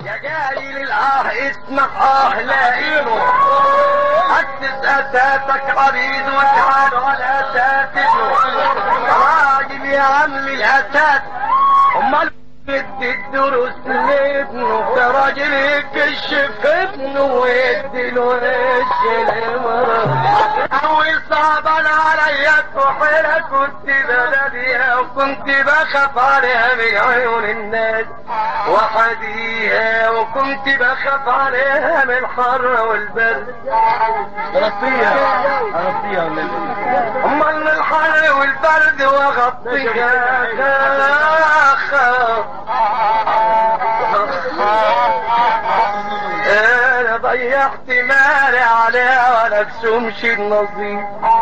يا جاي للآه اسمك آه لاقينه أسس أساسك عريض واجعل على أساسه راجل يا عم الأساس أمال بدي الدروس لابنه ده راجل يكشف ابنه ويدي له وش المرض أول صعبان عليا الكحيلة كنت بلديها وكنت بخاف عليها من عيون الناس وحديها وكنت بخاف عليها من الحر والبرد غطيها غطيها امال من الحر والبرد واغطيها انا ضيعت مالي عليها ولا بسومش النظيف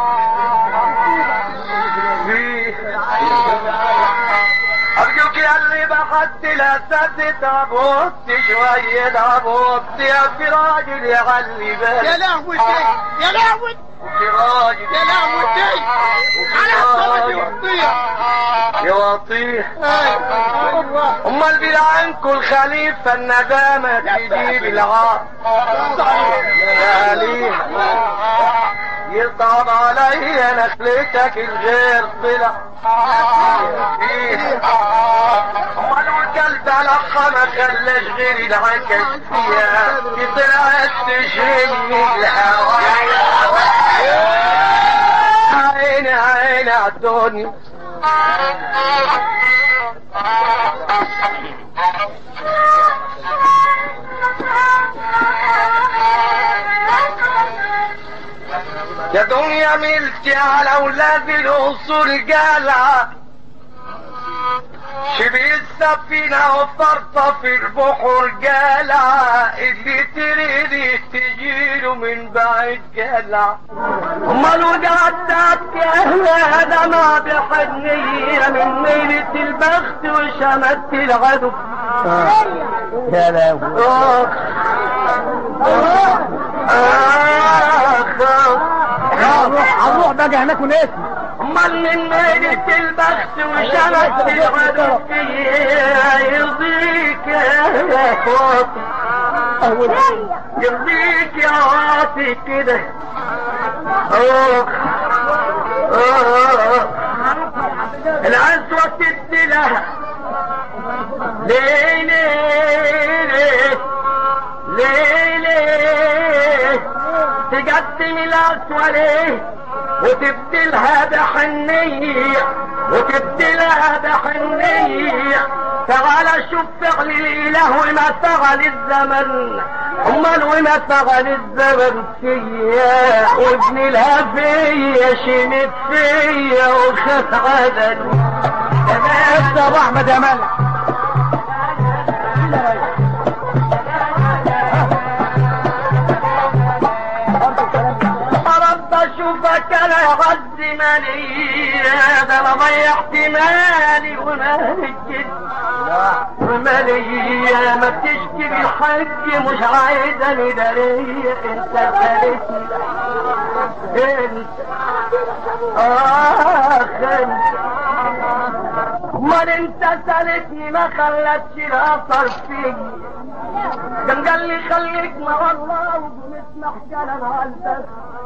فيه ارجوك يا اللي بحط الاساس تعبت شوية تعبت يا في راجل يعلي يا بالك لهوي يا لهوي وفي راجل يا لهوي على الصلاة يوطيها يواطيه ايوه امال بيلعنكوا الخليفة الندامة تجيب العار يا ليه يصعب عليا نخلتك الغير طلع فيه. امال وكلت على ما خلاش غير العكس فيها دي طلعت تشمني الهوا عيني عيني عالدنيا يا دنيا ملتي على اولاد الاصول جالعة شبه السفينة وفرطة في البحر جالعة اللي تريد تجيله من بعيد جالعة امال وجعتك يا دمع بحنية من ميلة البخت وشمت العدو يا لهوي آخ آخ هنروح هنروح بقى هناك وناسي امال من ميلة البخت وشمت العدو يرضيك يا فاطمة يرضيك يا عاطي كده آخ آخ العزوة تدي لها ليه ليه ليه ليه تقدم العزوة ليه وتبدلها بحنية وتبدلها بحنية تعال شوف فعل الاله وما فعل الزمن امال وما فعل الزمن فيا وابن الهفية شمت فيا وخاف عدني بس يا ابو احمد يا ملك رب اشوفك انا عز مالي ده انا ضيعت مالي ومال الجد ومالي ما بتشكي بالحج مش عايزة ندارية انت سالتني انت اخ انت امال انت سالتني ما خلتش الاثر فيك كان قال لي خليك مع الله وبنسمع كلام عالبس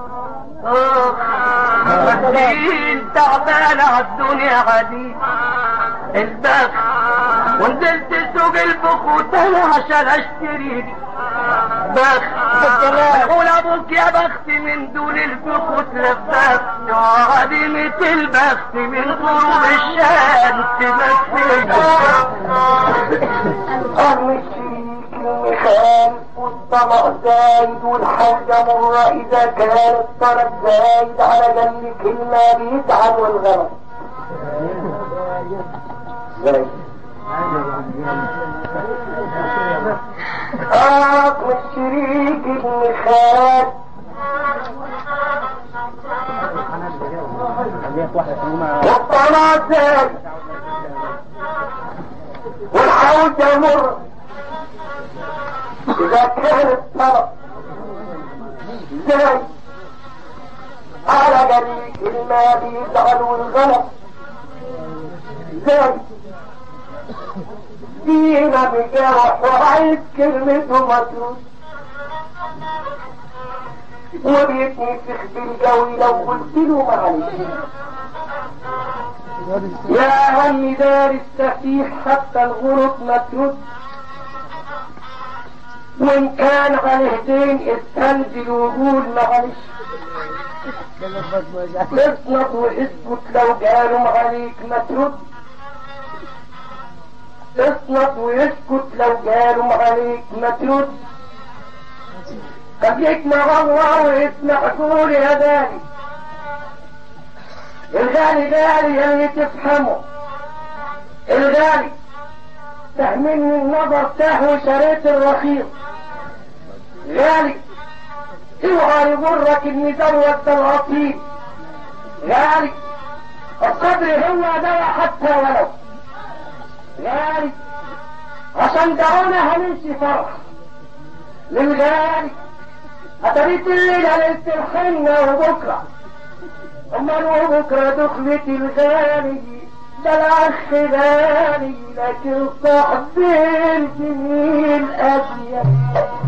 مسكين تعبان عالدنيا عديد البخت ونزلت سوق البخوت انا عشان اشتري بخت اقول ابوك يا بخت من دون البخوت لبخت وعديمة البخت من غروب الشمس بس المثال والطبق زايد والحاجة مرة إذا كان الطرف زايد على جنب كلمة بيتعب والغلط زايد آه والشريك ابن خال والطلع زايد والحوجة مر إذا كان الطرف زايد على جنب كلمة بيزعل والغلط زايد فينا بجرح وعايز كلمته مدروس وبيتنفخ بالجو لو قلت له معلش يا هم دار السفيح حتى الغرب ما ترد وان كان عليه دين استنزل وقول معلش اصنط واسكت لو قالوا عليك ما ترد اصنط ويسكت لو قالوا عليك ما ترد خليك مع الله واسمع قول يا غالي الغالي غالي اللي تفهمه الغالي تحملني النظر تهوي شريط الرخيص غالي اوعى يغرك ان دوت ده العطيل غالي الصبر هو دواء حتى ولو غالي عشان دعونا هنمشي فرح للغالي هتريد الليلة ليلة الحنة وبكرة امال وبكرة دخلة الغالي ده العش غالي لكن صاحبي الجميل أبيض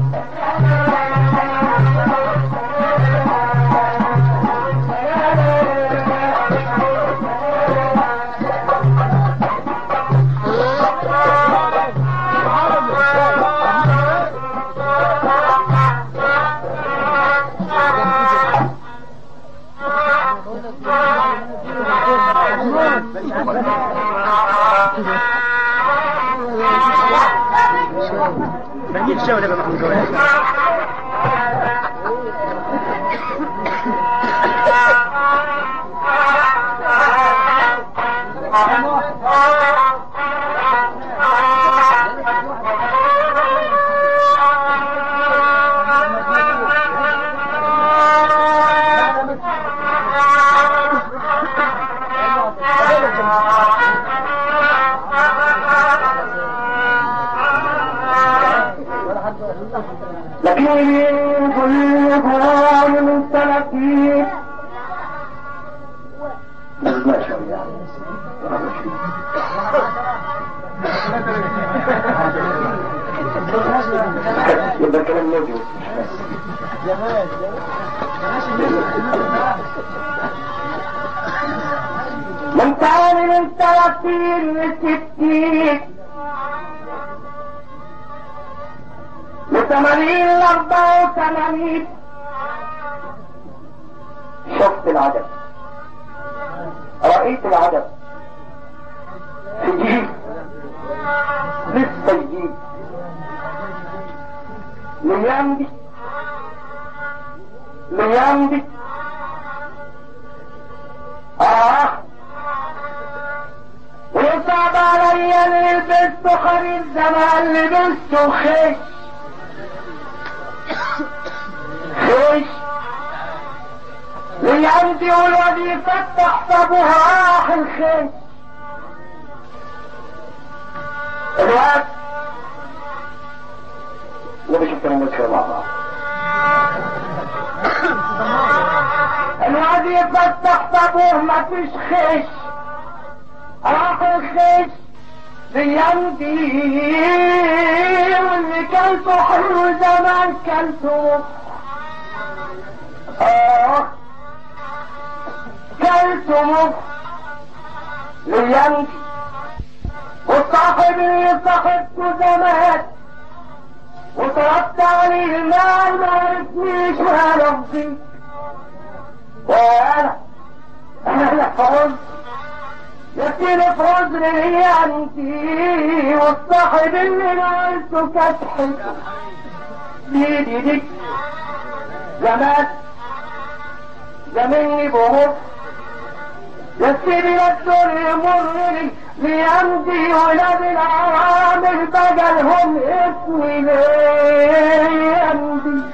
بنجيب شغل يا محمود لكن كل قرآن من سنتين ما شاء الله يبقى كلام موجود من كان من ثلاثين لستين لثمانين لأربعة وثمانين شفت العدد رأيت العدد في جيب لسه جديد الايام دي الايام دي اه ويصعب عليا اللي لبسته خريف زمان لبسته خيش خيش الايام دي والوظيفة تحسبها راح الخيش الوقت نبي شفت المشكلة مع بعض الوظيفة تحسبه ما فيش خيش راح الخيش ليمضي واللي كلته حلو زمان كلته اه كلته مخ ليمضي والصاحب اللي صاحبته زمان وطلبت عليه المال ما عرفنيش ما لفظي وانا انا فوز يكفيني في عذر هي انتي والصاحب اللي نالته كتحي دي دي زمان زمني بمر يسيبي الدور يمرني ليمضي ولاد العوامل بجلهم اسمي ليمضي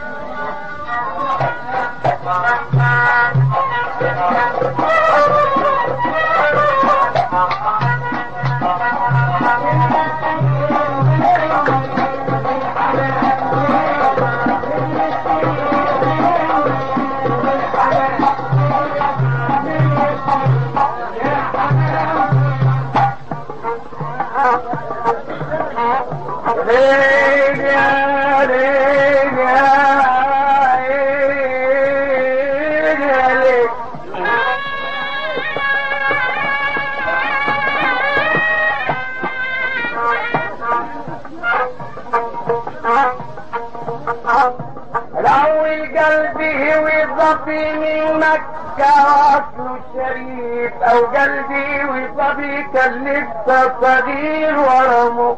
الأول قلبي وصفي من مكة وأصله شريف أو قلبي وصفي كان لسه صغير ورمه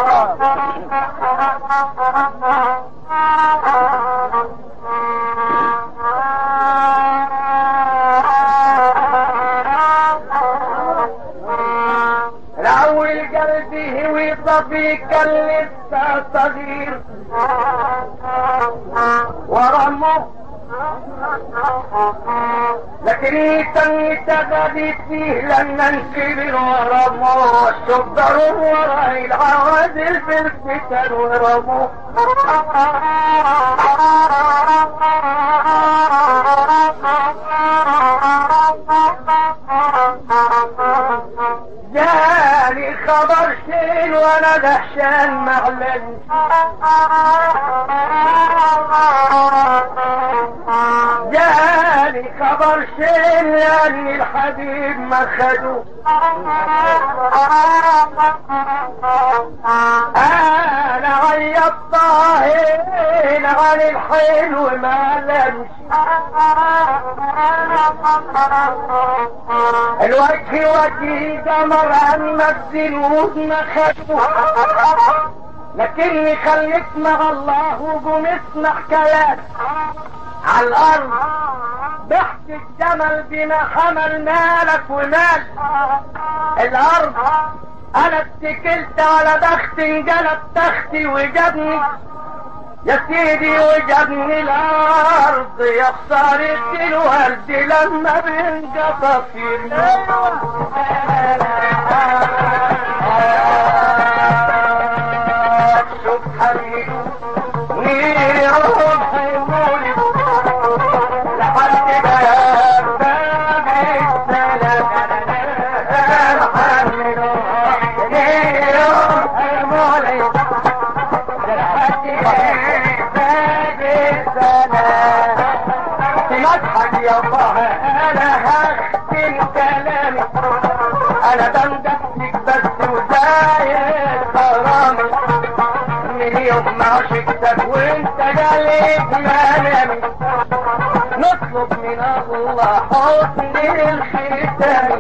الأول قلبي وصفي كان لسه صغير ورمه لكن تنيت غبي فيه لما انكبر ورموه شبروا وراي العوادل في الفتن ورموه جاني خبر شين وانا دهشان معلن جاني خبر شين يعني الحبيب ما خدوه انا عيط طاهين عن الحلو ما لمش الوجه وجه قمر اما الزنود ما خدوه لكني خليك مع الله وقوم اسمع حكايات على الارض ضحك الجمل بما حمل مالك ومال الارض انا اتكلت على بخت انجلب تختي وجابني يا سيدي وجابني الارض يا خسارة الورد لما بينقطع في سبحان نيرهم حيموني لحد باب باب السلام محمد نيرهم حيموني لحد باب السلام تضحك يا طه انا هختم كلامي انا بندفك بس وزايد غرامي من يوم ما عشقتك وانت جالك منامي نطلب من الله حسن الختام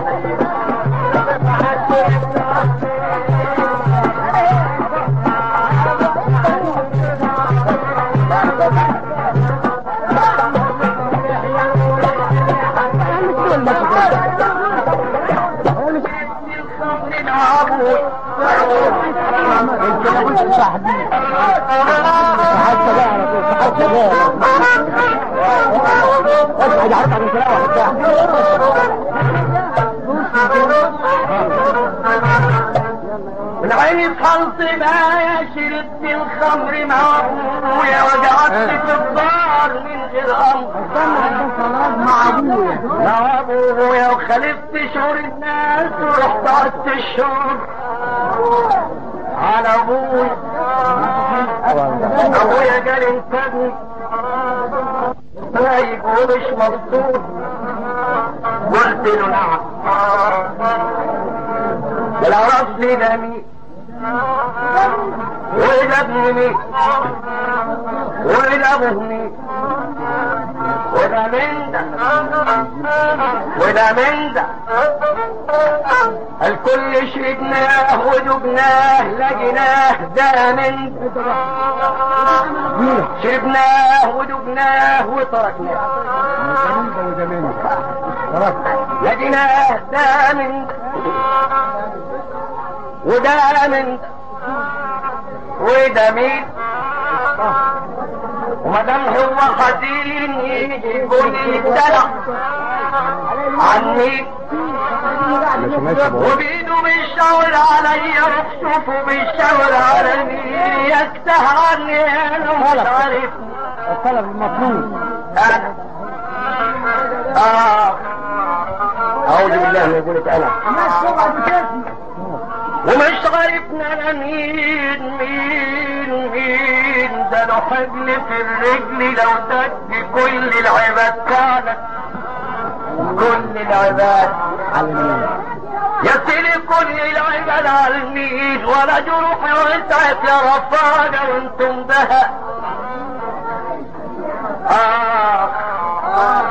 من عين خلط ما شربت الخمر مع ابويا وقعدت في الدار من غير امر مع ابويا مع ابويا وخلفت شهور الناس ورحت قعدت الشهور على ابويا ابويا قال انتبه سايق ومش مبسوط قلت له نعم لو راسي ده مين وده ابن مين وده ابوه مين وده من ده وده من ده الكل شربناه ودبناه لقيناه ده من ده شربناه ودبناه وتركناه لقيناه ده من ده وده من ده وده مين ومدام هو حزين يجي يقول لي الدلع عني وبيده بالشاور عليا وخصوفه بالشاور علي يكته عني انا مش عارف الطلب المطلوب انا اه اعوذ بالله من يقولك انا ومش عارفنا انا مين مين مين ده له حبل في الرجل لو دق كل العباد كانت كل العباد يا سيدي كل العباد على المين ولا جروحي وانتعت يا رفاقة وانتم بها آه آه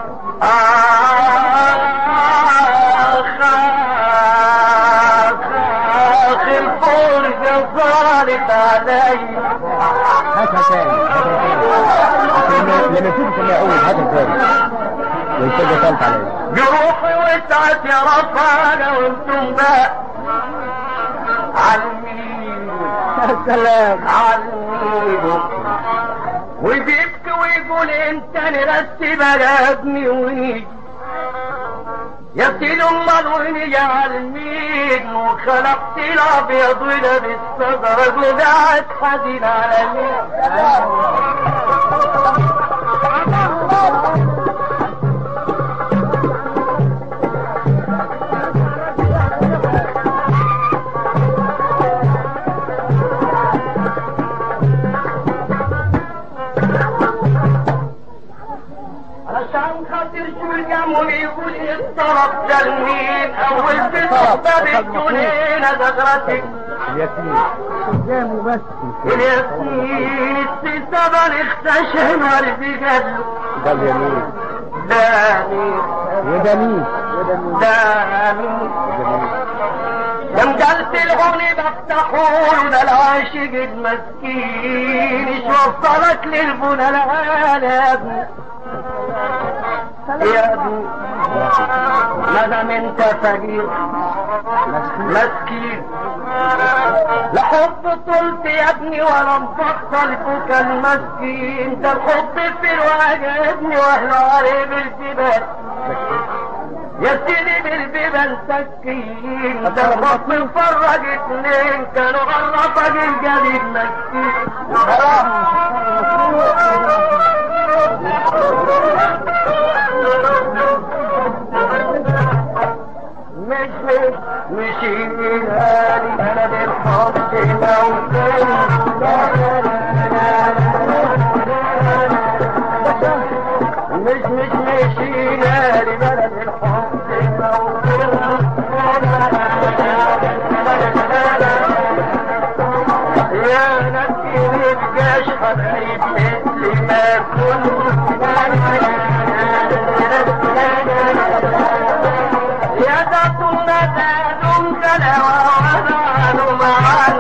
آه آخ الفرجة صارت علي هاتها تاني عشان لما تشوف كما يقول هاتها تاني والسجة ثالث عليا جروحي وسعت يا رفاقة وانتم بقى علمين يا سلام علمين وبيبكي ويقول انت نرسي بلدني ونيجي يا سيدي امال ونيجي علمين وخلقت الابيض ولابس صدرك وقعد حزين على مين عشان خاطر شو الجمل يقول الطرف جنين اول في صحبة الجنين زغرتك الياسمين قدامه بس الياسين السبن اختشن والدي قال ده اليمين داني وده مين وده مين داني وده مين لم قلت العون بفتحوا ده العاشق المسكين ايش وصلك للبنى العالم يا ابني ما دام انت فقير مسكين لحب طلت يا ابني ولا مفصل فوق المسكين ده الحب في الواجه يا ابني واحنا قريب الجبال يا سيدي بالبيبان سكين ده البطن فرج اتنين كانوا غرفك الجديد مسكين مش مش مشينا لبلد الحب موطن مش مش مشينا لبلد الحب موطن يا نبي نبقاش حبايب مثل ما كنت يا دتنا دادم كلا وعدان معا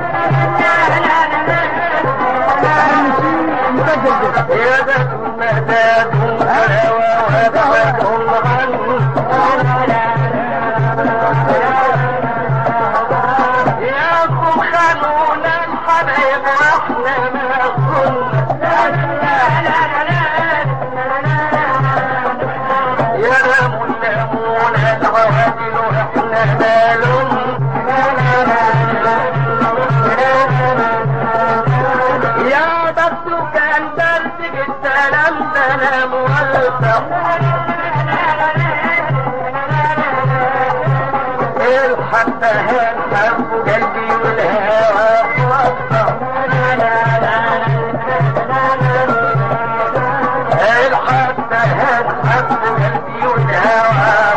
يا دتنا دادم كلا وعدان معا يا أخو خلونا الحبايب واحنا ما كنا يا لمون لمون العوادل واحنا مالهم يا بس كان درس السلام سلام الحق هالحب قلبي والهوى الحق هالحب قلبي والهوى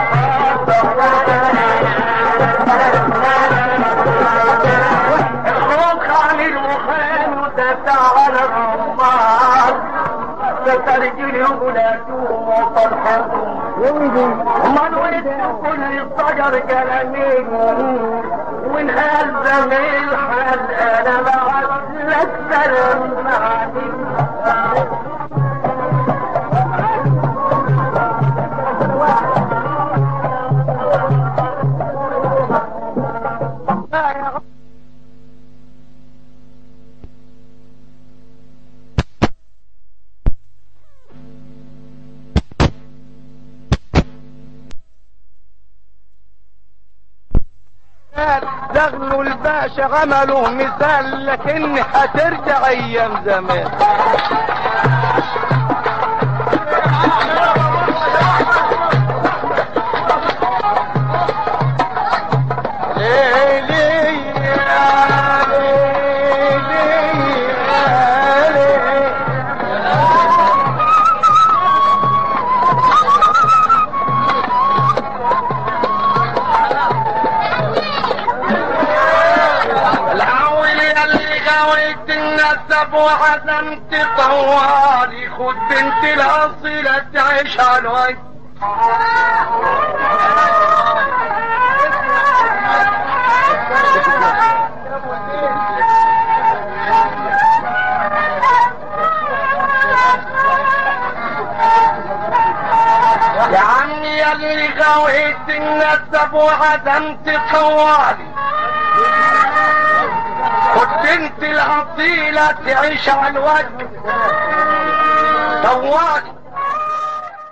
الخوف عن المخان ودافع على الرمال سترجل ولاته وطلحته امال ولدت كل الشجر كلامين ونهال زميل حال انا بعت لك سلام عليك دغلوا الباشا عملوا مثال لكن هترجع ايام زمان ليلي يا ليلي يا ليلي غويت النسب وعزمت طوالي خد بنت الاصيلة تعيش على الوجه يا عمي يا اللي غويت النسب وعدمت طوالي خد بنت الاصيلة تعيش على الوجه سواق